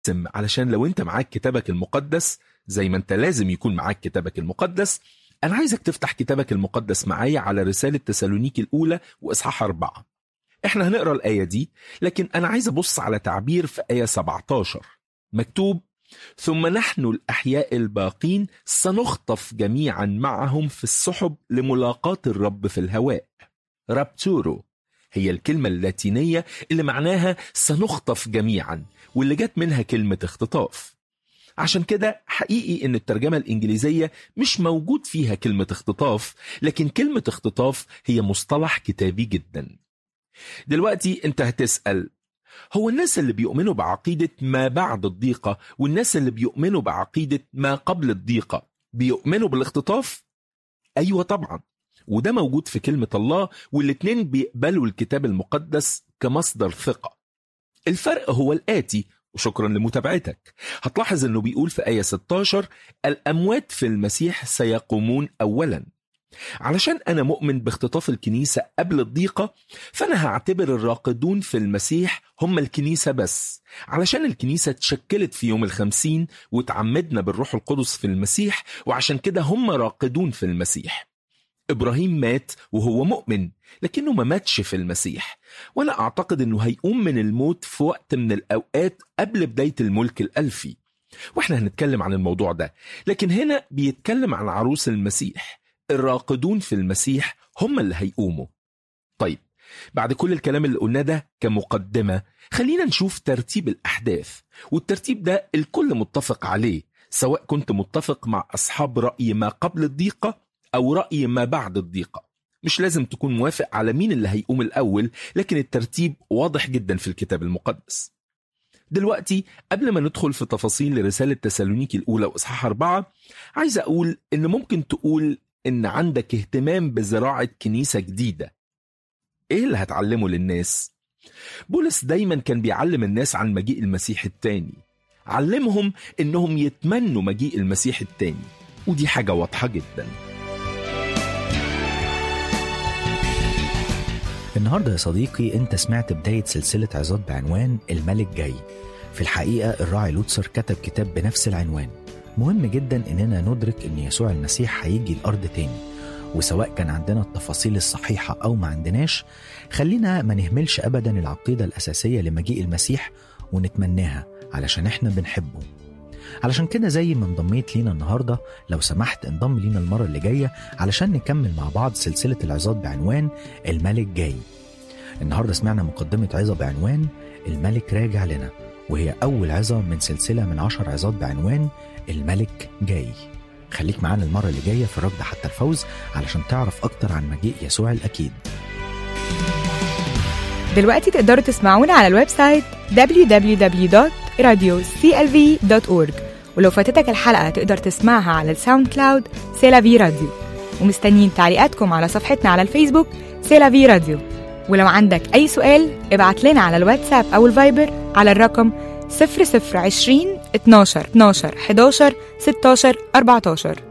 سم علشان لو انت معاك كتابك المقدس زي ما انت لازم يكون معاك كتابك المقدس انا عايزك تفتح كتابك المقدس معايا على رسالة تسالونيكي الاولى واصحاح اربعة احنا هنقرا الايه دي لكن انا عايز ابص على تعبير في ايه 17 مكتوب ثم نحن الاحياء الباقين سنخطف جميعا معهم في السحب لملاقاه الرب في الهواء رابتورو هي الكلمة اللاتينية اللي معناها سنخطف جميعا واللي جت منها كلمة اختطاف عشان كده حقيقي ان الترجمة الانجليزية مش موجود فيها كلمة اختطاف لكن كلمة اختطاف هي مصطلح كتابي جدا دلوقتي انت هتسأل هو الناس اللي بيؤمنوا بعقيدة ما بعد الضيقة والناس اللي بيؤمنوا بعقيدة ما قبل الضيقة بيؤمنوا بالاختطاف؟ أيوة طبعا وده موجود في كلمة الله والاتنين بيقبلوا الكتاب المقدس كمصدر ثقة الفرق هو الآتي وشكرا لمتابعتك هتلاحظ انه بيقول في آية 16 الأموات في المسيح سيقومون أولا علشان أنا مؤمن باختطاف الكنيسة قبل الضيقة فأنا هعتبر الراقدون في المسيح هم الكنيسة بس علشان الكنيسة اتشكلت في يوم الخمسين وتعمدنا بالروح القدس في المسيح وعشان كده هم راقدون في المسيح إبراهيم مات وهو مؤمن لكنه ما ماتش في المسيح وأنا أعتقد أنه هيقوم من الموت في وقت من الأوقات قبل بداية الملك الألفي وإحنا هنتكلم عن الموضوع ده لكن هنا بيتكلم عن عروس المسيح الراقدون في المسيح هم اللي هيقوموا طيب بعد كل الكلام اللي قلناه ده كمقدمة خلينا نشوف ترتيب الأحداث والترتيب ده الكل متفق عليه سواء كنت متفق مع أصحاب رأي ما قبل الضيقة أو رأي ما بعد الضيقة مش لازم تكون موافق على مين اللي هيقوم الأول لكن الترتيب واضح جدا في الكتاب المقدس دلوقتي قبل ما ندخل في تفاصيل رسالة تسالونيكي الأولى وإصحاح أربعة عايز أقول إن ممكن تقول إن عندك اهتمام بزراعة كنيسة جديدة إيه اللي هتعلمه للناس؟ بولس دايما كان بيعلم الناس عن مجيء المسيح التاني علمهم إنهم يتمنوا مجيء المسيح التاني ودي حاجة واضحة جداً النهاردة يا صديقي انت سمعت بداية سلسلة عظات بعنوان الملك جاي في الحقيقة الراعي لوتسر كتب كتاب بنفس العنوان مهم جدا اننا ندرك ان يسوع المسيح هيجي الارض تاني وسواء كان عندنا التفاصيل الصحيحة او ما عندناش خلينا ما نهملش ابدا العقيدة الاساسية لمجيء المسيح ونتمناها علشان احنا بنحبه علشان كده زي ما انضميت لينا النهارده لو سمحت انضم لينا المره اللي جايه علشان نكمل مع بعض سلسله العظات بعنوان الملك جاي. النهارده سمعنا مقدمه عظه بعنوان الملك راجع لنا وهي اول عظه من سلسله من عشر عظات بعنوان الملك جاي. خليك معانا المره اللي جايه في الركض حتى الفوز علشان تعرف اكتر عن مجيء يسوع الاكيد. دلوقتي تقدروا تسمعونا على الويب سايت www.radioclv.org ولو فاتتك الحلقة تقدر تسمعها على الساوند كلاود سيلافي راديو ومستنيين تعليقاتكم على صفحتنا على الفيسبوك سيلافي راديو ولو عندك أي سؤال ابعت لنا على الواتساب أو الفايبر على الرقم 0020 12 12 11 16 14